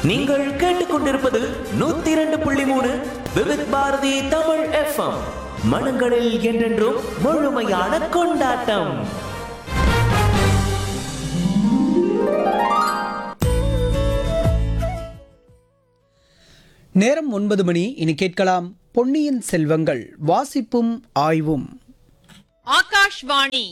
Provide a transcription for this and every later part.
நீங்கள் கேட்டுக்கொண்டிருப்பது நூத்தி இரண்டு புள்ளி மூணு விவித் பாரதி தமிழ் எஃப்எம் மனங்களில் என்றென்றும் முழுமையான கொண்டாட்டம் நேரம் ஒன்பது மணி இனி கேட்கலாம் பொன்னியின் செல்வங்கள் வாசிப்பும் ஆய்வும் ஆகாஷ்வாணி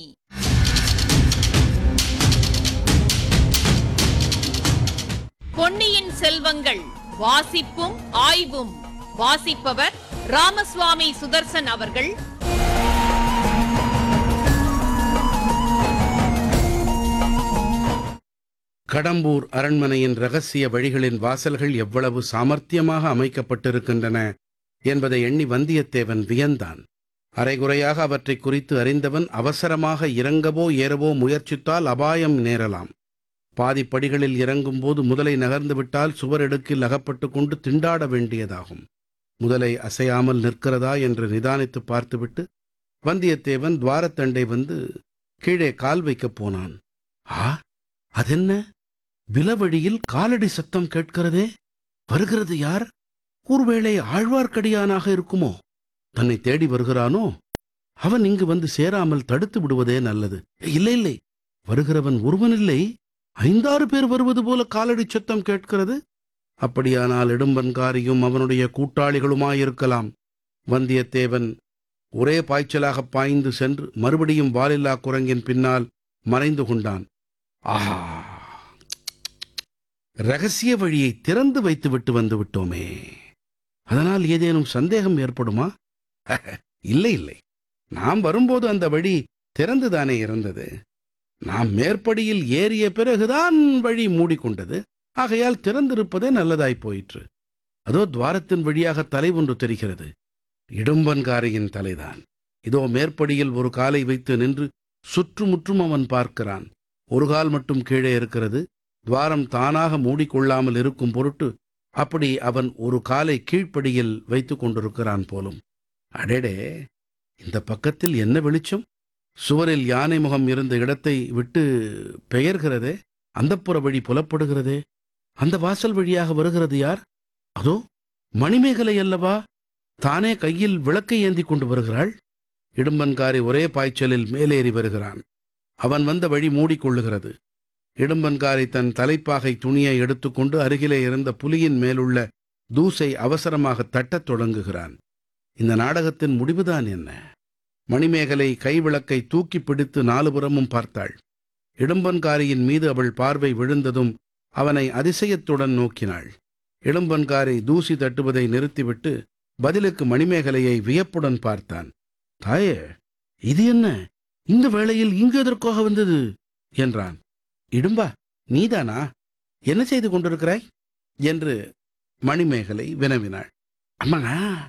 பொன்னியின் செல்வங்கள் வாசிப்பும் ஆய்வும் வாசிப்பவர் ராமசுவாமி சுதர்சன் அவர்கள் கடம்பூர் அரண்மனையின் ரகசிய வழிகளின் வாசல்கள் எவ்வளவு சாமர்த்தியமாக அமைக்கப்பட்டிருக்கின்றன என்பதை எண்ணி வந்தியத்தேவன் வியந்தான் அரைகுறையாக அவற்றைக் குறித்து அறிந்தவன் அவசரமாக இறங்கவோ ஏறவோ முயற்சித்தால் அபாயம் நேரலாம் பாதிப்படிகளில் இறங்கும்போது முதலை நகர்ந்துவிட்டால் சுவரெடுக்கில் அகப்பட்டு கொண்டு திண்டாட வேண்டியதாகும் முதலை அசையாமல் நிற்கிறதா என்று நிதானித்து பார்த்துவிட்டு வந்தியத்தேவன் துவாரத்தண்டை வந்து கீழே கால் வைக்கப் போனான் ஆ அதென்ன விலவழியில் காலடி சத்தம் கேட்கிறதே வருகிறது யார் ஒருவேளை ஆழ்வார்க்கடியானாக இருக்குமோ தன்னை தேடி வருகிறானோ அவன் இங்கு வந்து சேராமல் தடுத்து விடுவதே நல்லது இல்லை இல்லை வருகிறவன் ஒருவனில்லை ஐந்தாறு பேர் வருவது போல காலடி சத்தம் கேட்கிறது அப்படியானால் இடும்பன்காரியும் அவனுடைய கூட்டாளிகளுமாயிருக்கலாம் வந்தியத்தேவன் ஒரே பாய்ச்சலாக பாய்ந்து சென்று மறுபடியும் வாலில்லா குரங்கின் பின்னால் மறைந்து கொண்டான் ஆஹா ரகசிய வழியை திறந்து வைத்துவிட்டு வந்து விட்டோமே அதனால் ஏதேனும் சந்தேகம் ஏற்படுமா இல்லை இல்லை நாம் வரும்போது அந்த வழி திறந்துதானே இருந்தது நாம் மேற்படியில் ஏறிய பிறகுதான் வழி மூடிக்கொண்டது ஆகையால் திறந்திருப்பதே நல்லதாய் போயிற்று அதோ துவாரத்தின் வழியாக தலை ஒன்று தெரிகிறது இடும்பன்காரியின் தலைதான் இதோ மேற்படியில் ஒரு காலை வைத்து நின்று சுற்றுமுற்றும் அவன் பார்க்கிறான் ஒரு கால் மட்டும் கீழே இருக்கிறது துவாரம் தானாக மூடிக்கொள்ளாமல் இருக்கும் பொருட்டு அப்படி அவன் ஒரு காலை கீழ்ப்படியில் வைத்துக் கொண்டிருக்கிறான் போலும் அடேடே இந்த பக்கத்தில் என்ன வெளிச்சம் சுவரில் யானை முகம் இருந்த இடத்தை விட்டு பெயர்கிறதே அந்தப்புற வழி புலப்படுகிறதே அந்த வாசல் வழியாக வருகிறது யார் அதோ மணிமேகலை அல்லவா தானே கையில் விளக்கை ஏந்தி கொண்டு வருகிறாள் இடும்பன்காரி ஒரே பாய்ச்சலில் மேலேறி வருகிறான் அவன் வந்த வழி மூடிக்கொள்ளுகிறது இடும்பன்காரி தன் தலைப்பாகை துணியை எடுத்துக்கொண்டு அருகிலே இருந்த புலியின் மேலுள்ள தூசை அவசரமாக தட்டத் தொடங்குகிறான் இந்த நாடகத்தின் முடிவுதான் என்ன மணிமேகலை கைவிளக்கை தூக்கி பிடித்து நாலுபுறமும் பார்த்தாள் இடும்பன்காரியின் மீது அவள் பார்வை விழுந்ததும் அவனை அதிசயத்துடன் நோக்கினாள் இடும்பன்காரி தூசி தட்டுவதை நிறுத்திவிட்டு பதிலுக்கு மணிமேகலையை வியப்புடன் பார்த்தான் தாயே இது என்ன இந்த வேளையில் இங்கு எதற்காக வந்தது என்றான் இடும்பா நீதானா என்ன செய்து கொண்டிருக்கிறாய் என்று மணிமேகலை வினவினாள் அம்மா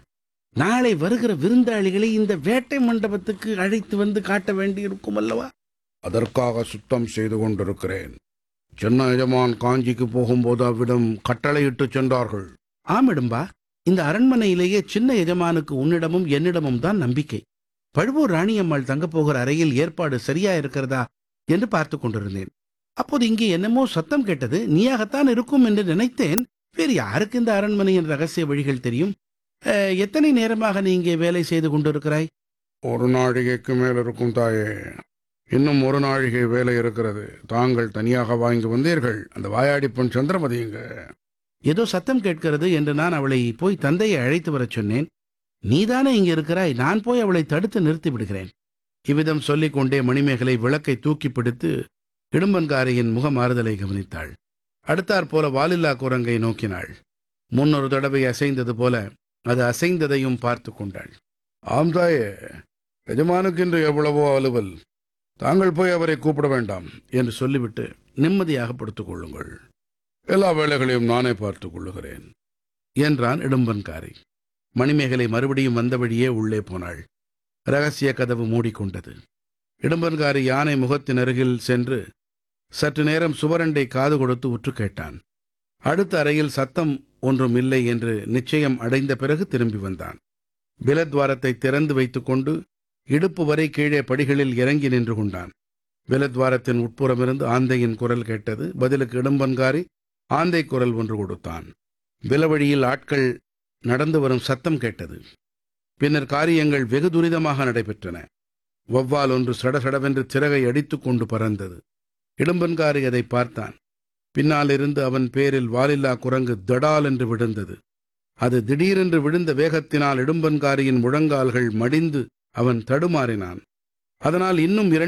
நாளை வருகிற விருந்தாளிகளை இந்த வேட்டை மண்டபத்துக்கு அழைத்து வந்து காட்ட வேண்டியிருக்கும் அல்லவா அதற்காக சுத்தம் செய்து கொண்டிருக்கிறேன் சின்ன எஜமான் காஞ்சிக்கு போகும்போது அவ்விடம் கட்டளையிட்டு சென்றார்கள் ஆமிடும்பா இந்த அரண்மனையிலேயே சின்ன எஜமானுக்கு உன்னிடமும் என்னிடமும் தான் நம்பிக்கை பழுவூர் ராணியம்மாள் தங்கப் போகிற அறையில் ஏற்பாடு சரியா இருக்கிறதா என்று பார்த்து கொண்டிருந்தேன் அப்போது இங்கே என்னமோ சத்தம் கேட்டது நீயாகத்தான் இருக்கும் என்று நினைத்தேன் வேறு யாருக்கு இந்த அரண்மனையின் ரகசிய வழிகள் தெரியும் அஹ், எத்தனை நேரமாக நீ இங்கே வேலை செய்து கொண்டிருக்கிறாய் ஒரு நாழிகைக்கு மேல் இருக்கும் தாயே இன்னும் ஒரு நாழிகை வேலை இருக்கிறது தாங்கள் தனியாக வாங்கி வந்தீர்கள் அந்த வாயாடி பொன் சந்திரமதிங்க ஏதோ சத்தம் கேட்கிறது என்று நான் அவளை போய் தந்தையை அழைத்து வரச் சொன்னேன் நீதானே இங்கே இருக்கிறாய் நான் போய் அவளை தடுத்து நிறுத்தி விடுகிறேன் இவ்விதம் சொல்லிக் கொண்டே மணிமேகலை விளக்கை தூக்கி பிடித்து இடும்பன்காரியின் முக மாறுதலை கவனித்தாள் அடுத்தாற் போல வாலில்லா குரங்கை நோக்கினாள் முன்னொரு தடவை அசைந்தது போல அது அசைந்ததையும் பார்த்து கொண்டாள் ஆம் தாயே எஜமானுக்கு இன்று எவ்வளவோ அலுவல் தாங்கள் போய் அவரை கூப்பிட வேண்டாம் என்று சொல்லிவிட்டு நிம்மதியாக படுத்துக் கொள்ளுங்கள் எல்லா வேலைகளையும் நானே பார்த்துக் கொள்ளுகிறேன் என்றான் இடும்பன்காரி மணிமேகலை மறுபடியும் வந்த வழியே உள்ளே போனாள் ரகசிய கதவு மூடிக்கொண்டது இடும்பன்காரி யானை முகத்தின் அருகில் சென்று சற்று நேரம் சுவரண்டை காது கொடுத்து உற்று கேட்டான் அடுத்த அறையில் சத்தம் ஒன்றும் இல்லை என்று நிச்சயம் அடைந்த பிறகு திரும்பி வந்தான் விலத்வாரத்தை திறந்து வைத்துக்கொண்டு இடுப்பு வரை கீழே படிகளில் இறங்கி நின்று கொண்டான் விலத்வாரத்தின் உட்புறமிருந்து ஆந்தையின் குரல் கேட்டது பதிலுக்கு இடும்பன்காரி ஆந்தை குரல் ஒன்று கொடுத்தான் விலவழியில் ஆட்கள் நடந்து வரும் சத்தம் கேட்டது பின்னர் காரியங்கள் வெகு துரிதமாக நடைபெற்றன வௌவால் ஒன்று சடசடவென்று சிறகை அடித்துக் கொண்டு பறந்தது இடும்பன்காரி அதை பார்த்தான் பின்னாலிருந்து அவன் பேரில் வாலில்லா குரங்கு தடால் என்று விழுந்தது அது திடீரென்று விழுந்த வேகத்தினால் இடும்பன்காரியின் முழங்கால்கள் மடிந்து அவன் தடுமாறினான் அதனால் இன்னும் இரண்டு